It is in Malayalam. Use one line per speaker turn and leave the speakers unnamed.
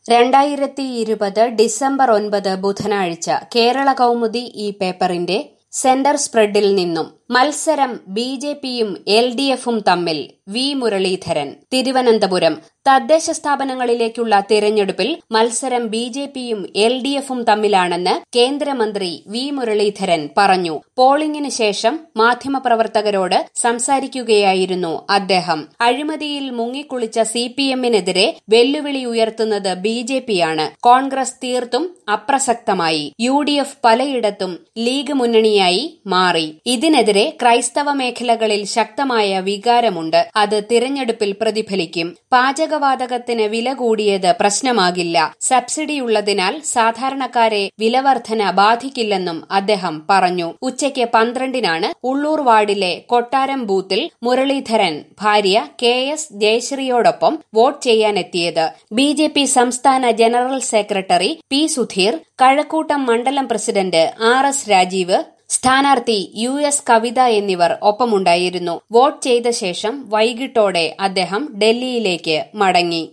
രണ്ടായിരത്തി ഇരുപത് ഡിസംബർ ഒൻപത് ബുധനാഴ്ച കേരള കൗമുദി ഈ പേപ്പറിന്റെ സെന്റർ സ്പ്രെഡിൽ നിന്നും മത്സരം ബി ജെ പിയും എൽ ഡി എഫും തമ്മിൽ വി മുരളീധരൻ തിരുവനന്തപുരം തദ്ദേശ സ്ഥാപനങ്ങളിലേക്കുള്ള തിരഞ്ഞെടുപ്പിൽ മത്സരം ബി ജെ പിയും എൽ ഡി എഫും തമ്മിലാണെന്ന് കേന്ദ്രമന്ത്രി വി മുരളീധരൻ പറഞ്ഞു പോളിംഗിന് ശേഷം മാധ്യമപ്രവർത്തകരോട് സംസാരിക്കുകയായിരുന്നു അദ്ദേഹം അഴിമതിയിൽ മുങ്ങിക്കുളിച്ച സി പി എമ്മിനെതിരെ വെല്ലുവിളി ഉയർത്തുന്നത് ബി ജെ പിയാണ് കോൺഗ്രസ് തീർത്തും അപ്രസക്തമായി യു ഡി എഫ് പലയിടത്തും ലീഗ് മുന്നണിയായി മാറി ഇതിനെതിരെ ക്രൈസ്തവ മേഖലകളിൽ ശക്തമായ വികാരമുണ്ട് അത് തിരഞ്ഞെടുപ്പിൽ പ്രതിഫലിക്കും പാചകവാതകത്തിന് വില കൂടിയത് പ്രശ്നമാകില്ല സബ്സിഡിയുള്ളതിനാൽ സാധാരണക്കാരെ വിലവർധന ബാധിക്കില്ലെന്നും അദ്ദേഹം പറഞ്ഞു ഉച്ചയ്ക്ക് പന്ത്രണ്ടിനാണ് ഉള്ളൂർ വാർഡിലെ കൊട്ടാരം ബൂത്തിൽ മുരളീധരൻ ഭാര്യ കെ എസ് ജയശ്രീയോടൊപ്പം വോട്ട് ചെയ്യാനെത്തിയത് ബി ജെ പി സംസ്ഥാന general secretary P Sudheer Kazhakkoottam മണ്ഡലം പ്രസിഡന്റ് ആർ എസ് രാജീവ് സ്ഥാനാർത്ഥി യു എസ് കവിത എന്നിവർ ഒപ്പമുണ്ടായിരുന്നു വോട്ട് ചെയ്ത ശേഷം വൈകിട്ടോടെ അദ്ദേഹം ഡൽഹിയിലേക്ക് മടങ്ങി